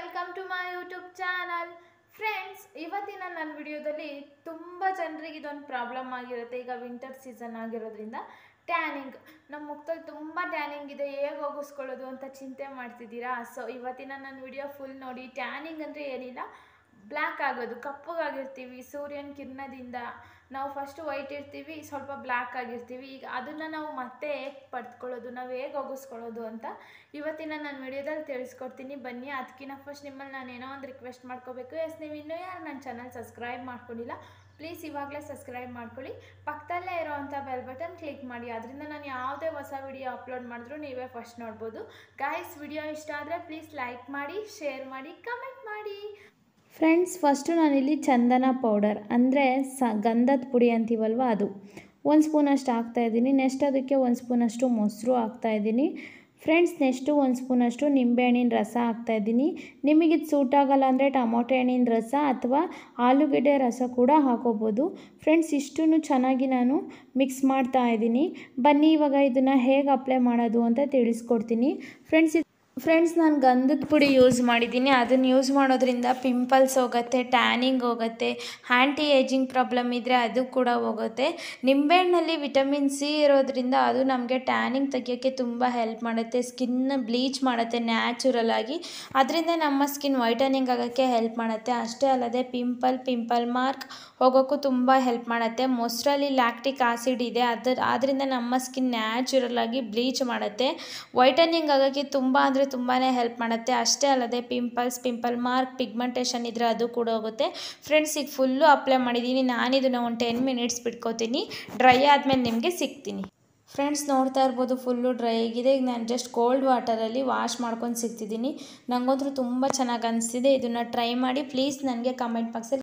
welcome to my YouTube channel friends ಇವತ್ತಿನ ನನ್ನ ವಿಡಿಯೋದಲ್ಲಿ ತುಂಬ ಜನರಿಗೆ ಇದೊಂದು ಪ್ರಾಬ್ಲಮ್ ಆಗಿರುತ್ತೆ ಈಗ ವಿಂಟರ್ ಸೀಸನ್ ಆಗಿರೋದ್ರಿಂದ ಟ್ಯಾನಿಂಗ್ ನಮ್ಮ ಮುಖದಲ್ಲಿ ತುಂಬ ಟ್ಯಾನಿಂಗ್ ಇದೆ ಹೇಗೆ ಹೋಗಿಸ್ಕೊಳ್ಳೋದು ಅಂತ ಚಿಂತೆ ಮಾಡ್ತಿದ್ದೀರಾ ಸೊ ಇವತ್ತಿನ ನನ್ನ ವಿಡಿಯೋ ಫುಲ್ ನೋಡಿ ಟ್ಯಾನಿಂಗ್ ಅಂದರೆ ಏನಿಲ್ಲ ಬ್ಲ್ಯಾಕ್ ಆಗೋದು ಕಪ್ಪಗಾಗಿರ್ತೀವಿ ಸೂರ್ಯನ ಕಿರಣದಿಂದ ನಾವು ಫಸ್ಟು ವೈಟ್ ಇರ್ತೀವಿ ಸ್ವಲ್ಪ ಬ್ಲ್ಯಾಕ್ ಆಗಿರ್ತೀವಿ ಈಗ ಅದನ್ನು ನಾವು ಮತ್ತೆ ಹೇಗೆ ಪಡ್ಕೊಳ್ಳೋದು ನಾವು ಹೇಗೆ ಒಗಿಸ್ಕೊಳ್ಳೋದು ಅಂತ ಇವತ್ತಿನ ನನ್ನ ವಿಡಿಯೋದಲ್ಲಿ ತಿಳಿಸ್ಕೊಡ್ತೀನಿ ಬನ್ನಿ ಅದಕ್ಕಿಂತ ಫಸ್ಟ್ ನಿಮ್ಮಲ್ಲಿ ನಾನು ಏನೋ ಒಂದು ರಿಕ್ವೆಸ್ಟ್ ಮಾಡ್ಕೋಬೇಕು ಎಸ್ ನೀವು ಇನ್ನೂ ಯಾರು ನನ್ನ ಚಾನಲ್ ಸಬ್ಸ್ಕ್ರೈಬ್ ಮಾಡ್ಕೊಂಡಿಲ್ಲ ಪ್ಲೀಸ್ ಇವಾಗಲೇ ಸಬ್ಸ್ಕ್ರೈಬ್ ಮಾಡ್ಕೊಳ್ಳಿ ಪಕ್ಕದಲ್ಲೇ ಇರೋವಂಥ ಬೆಲ್ ಬಟನ್ ಕ್ಲಿಕ್ ಮಾಡಿ ಅದರಿಂದ ನಾನು ಯಾವುದೇ ಹೊಸ ವಿಡಿಯೋ ಅಪ್ಲೋಡ್ ಮಾಡಿದ್ರು ನೀವೇ ಫಸ್ಟ್ ನೋಡ್ಬೋದು ಗಾಯ್ಸ್ ವಿಡಿಯೋ ಇಷ್ಟ ಆದರೆ ಪ್ಲೀಸ್ ಲೈಕ್ ಮಾಡಿ ಶೇರ್ ಮಾಡಿ ಕಮೆಂಟ್ ಮಾಡಿ ಫ್ರೆಂಡ್ಸ್ ಫಸ್ಟು ನಾನಿಲ್ಲಿ ಚಂದನ ಪೌಡರ್ ಅಂದರೆ ಸ ಗಂಧದ ಪುಡಿ ಅಂತೀವಲ್ವ ಅದು ಒಂದು ಸ್ಪೂನಷ್ಟು ಹಾಕ್ತಾಯಿದ್ದೀನಿ ನೆಕ್ಸ್ಟ್ ಅದಕ್ಕೆ ಒಂದು ಸ್ಪೂನಷ್ಟು ಮೊಸರು ಹಾಕ್ತಾಯಿದ್ದೀನಿ ಫ್ರೆಂಡ್ಸ್ ನೆಕ್ಸ್ಟು ಒಂದು ಸ್ಪೂನಷ್ಟು ನಿಂಬೆಹಣ್ಣಿನ ರಸ ಹಾಕ್ತಾಯಿದ್ದೀನಿ ನಿಮಗೆ ಇದು ಸೂಟ್ ಆಗಲ್ಲ ಅಂದರೆ ಟೊಮೊಟೊ ಹಣ್ಣಿನ ರಸ ಅಥವಾ ಆಲೂಗೆಡ್ಡೆ ರಸ ಕೂಡ ಹಾಕೋಬೋದು ಫ್ರೆಂಡ್ಸ್ ಇಷ್ಟೂ ಚೆನ್ನಾಗಿ ನಾನು ಮಿಕ್ಸ್ ಮಾಡ್ತಾ ಇದ್ದೀನಿ ಬನ್ನಿ ಇವಾಗ ಇದನ್ನು ಹೇಗೆ ಅಪ್ಲೈ ಮಾಡೋದು ಅಂತ ತಿಳಿಸ್ಕೊಡ್ತೀನಿ ಫ್ರೆಂಡ್ಸ್ ಫ್ರೆಂಡ್ಸ್ ನಾನು ಗಂಧದ ಪುಡಿ ಯೂಸ್ ಮಾಡಿದ್ದೀನಿ ಅದನ್ನು ಯೂಸ್ ಮಾಡೋದ್ರಿಂದ ಪಿಂಪಲ್ಸ್ ಹೋಗುತ್ತೆ ಟ್ಯಾನಿಂಗ್ ಹೋಗುತ್ತೆ ಆ್ಯಂಟಿ ಏಜಿಂಗ್ ಪ್ರಾಬ್ಲಮ್ ಇದ್ದರೆ ಅದು ಕೂಡ ಹೋಗುತ್ತೆ ನಿಂಬೆಹಣ್ಣಲ್ಲಿ ವಿಟಮಿನ್ ಸಿ ಇರೋದ್ರಿಂದ ಅದು ನಮಗೆ ಟ್ಯಾನಿಂಗ್ ತೆಗಿಯೋಕ್ಕೆ ತುಂಬ ಹೆಲ್ಪ್ ಮಾಡುತ್ತೆ ಸ್ಕಿನ್ನ ಬ್ಲೀಚ್ ಮಾಡುತ್ತೆ ನ್ಯಾಚುರಲ್ ಆಗಿ ಅದರಿಂದ ನಮ್ಮ ಸ್ಕಿನ್ ವೈಟನಿಂಗ್ ಆಗೋಕ್ಕೆ ಹೆಲ್ಪ್ ಮಾಡುತ್ತೆ ಅಷ್ಟೇ ಅಲ್ಲದೆ ಪಿಂಪಲ್ ಪಿಂಪಲ್ ಮಾರ್ಕ್ ಹೋಗೋಕ್ಕೂ ತುಂಬ ಹೆಲ್ಪ್ ಮಾಡುತ್ತೆ ಮೊಸರಲ್ಲಿ ಲ್ಯಾಕ್ಟಿಕ್ ಆಸಿಡ್ ಇದೆ ಅದ್ರ ಆದ್ದರಿಂದ ನಮ್ಮ ಸ್ಕಿನ್ ನ್ಯಾಚುರಲ್ ಆಗಿ ಬ್ಲೀಚ್ ಮಾಡುತ್ತೆ ವೈಟನಿಂಗ್ ಆಗೋಕ್ಕೆ ತುಂಬ ಅಂದರೆ ತುಂಬಾ ಹೆಲ್ಪ್ ಮಾಡುತ್ತೆ ಅಷ್ಟೇ ಅಲ್ಲದೆ ಪಿಂಪಲ್ಸ್ ಪಿಂಪಲ್ ಮಾರ್ಕ್ ಪಿಗ್ಮೆಂಟೇಷನ್ ಇದ್ದರೆ ಅದು ಕೂಡ ಹೋಗುತ್ತೆ ಫ್ರೆಂಡ್ಸ್ ಈಗ ಫುಲ್ಲು ಅಪ್ಲೈ ಮಾಡಿದ್ದೀನಿ ನಾನು ಇದನ್ನು ಒಂದು ಟೆನ್ ಮಿನಿಟ್ಸ್ ಬಿಟ್ಕೋತೀನಿ ಡ್ರೈ ಆದಮೇಲೆ ನಿಮಗೆ ಸಿಗ್ತೀನಿ ಫ್ರೆಂಡ್ಸ್ ನೋಡ್ತಾ ಇರ್ಬೋದು ಫುಲ್ಲು ಡ್ರೈ ಆಗಿದೆ ಈಗ ನಾನು ಜಸ್ಟ್ ಕೋಲ್ಡ್ ವಾಟರಲ್ಲಿ ವಾಶ್ ಮಾಡ್ಕೊಂಡು ಸಿಗ್ತಿದ್ದೀನಿ ನನಗಂತೂ ತುಂಬ ಚೆನ್ನಾಗಿ ಅನಿಸ್ತಿದೆ ಇದನ್ನು ಟ್ರೈ ಮಾಡಿ ಪ್ಲೀಸ್ ನನಗೆ ಕಮೆಂಟ್ ಬಾಕ್ಸಲ್ಲಿ